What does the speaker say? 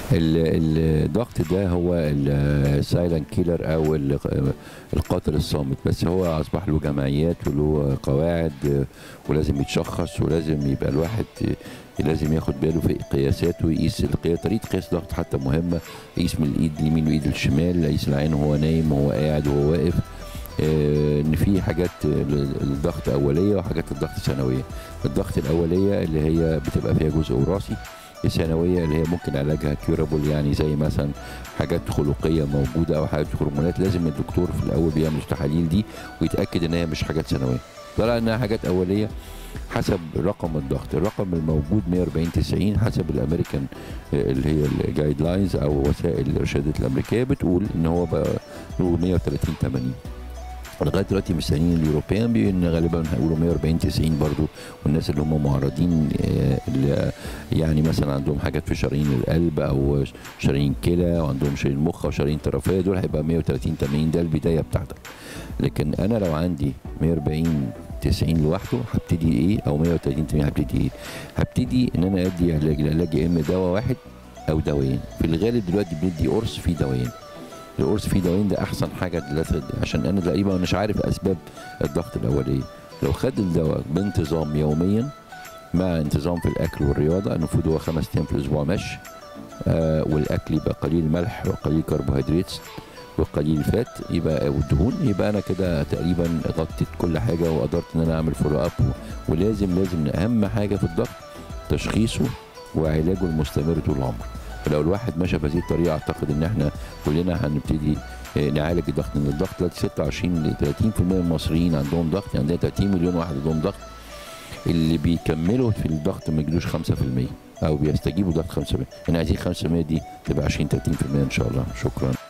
ال- الضغط ده هو السايلنت كيلر او ال- القاتل الصامت بس هو اصبح له جمعيات وله قواعد ولازم يتشخص ولازم يبقى الواحد لازم ياخد باله في قياساته ويقيس القياس طريقه قياس الضغط حتى مهمه يقيس من الايد اليمين والايد الشمال يقيس العين وهو نايم وهو قاعد وهو واقف آه، ان في حاجات الضغط اوليه وحاجات الضغط ثانويه الضغط الاوليه اللي هي بتبقى فيها جزء وراثي الثانويه اللي هي ممكن علاجها كيورابل يعني زي مثلا حاجات خلقيه موجوده او حاجات هرمونات لازم الدكتور في الاول بيعمل التحاليل دي ويتاكد ان هي مش حاجات ثانويه طلع انها حاجات اوليه حسب رقم الضغط الرقم الموجود 140 90 حسب الامريكان آه، اللي هي الجايد لاينز او وسائل الارشادات الامريكيه بتقول ان هو بقى له 130 80 لغايه دلوقتي مستنيين اليوروبيان بي ان غالبا هيقولوا 140 90 برضو والناس اللي هم معرضين آه، اللي يعني مثلا عندهم حاجات في شرايين القلب او شرايين كلى وعندهم شرايين مخ او شرايين طرفيه دول هيبقى 130 80 ده البدايه بتاعتك لكن انا لو عندي 140 90 لوحده هبتدي ايه او 130 80 هبتدي ايه هبتدي ان انا ادي علاج العلاج يا اما دواء واحد او دوايين في الغالب دلوقتي بندي قرص فيه دوايين القرص فيه دوايين ده احسن حاجه دلوقتي عشان انا تقريبا مش عارف اسباب الضغط الاوليه لو خد الدواء بانتظام يوميا مع انتظام في الاكل والرياضه المفروض هو خمس ايام في الاسبوع مشي آه والاكل يبقى قليل ملح وقليل كربوهيدرات وقليل فات يبقى والدهون يبقى انا كده تقريبا غطيت كل حاجه وقدرت ان انا اعمل فولو اب ولازم لازم اهم حاجه في الضغط تشخيصه وعلاجه المستمر طول العمر فلو الواحد ماشي بهذه الطريقه اعتقد ان احنا كلنا هنبتدي آه، نعالج الضغط لان الضغط دلوقتي 26 ل 30% من المصريين عندهم ضغط يعني عندنا 30 مليون واحد عندهم ضغط اللي بيكملوا في الضغط ما يجلوش 5% او بيستجيبوا ضغط 5% احنا عايزين 5% دي تبقى 20 30% ان شاء الله شكرا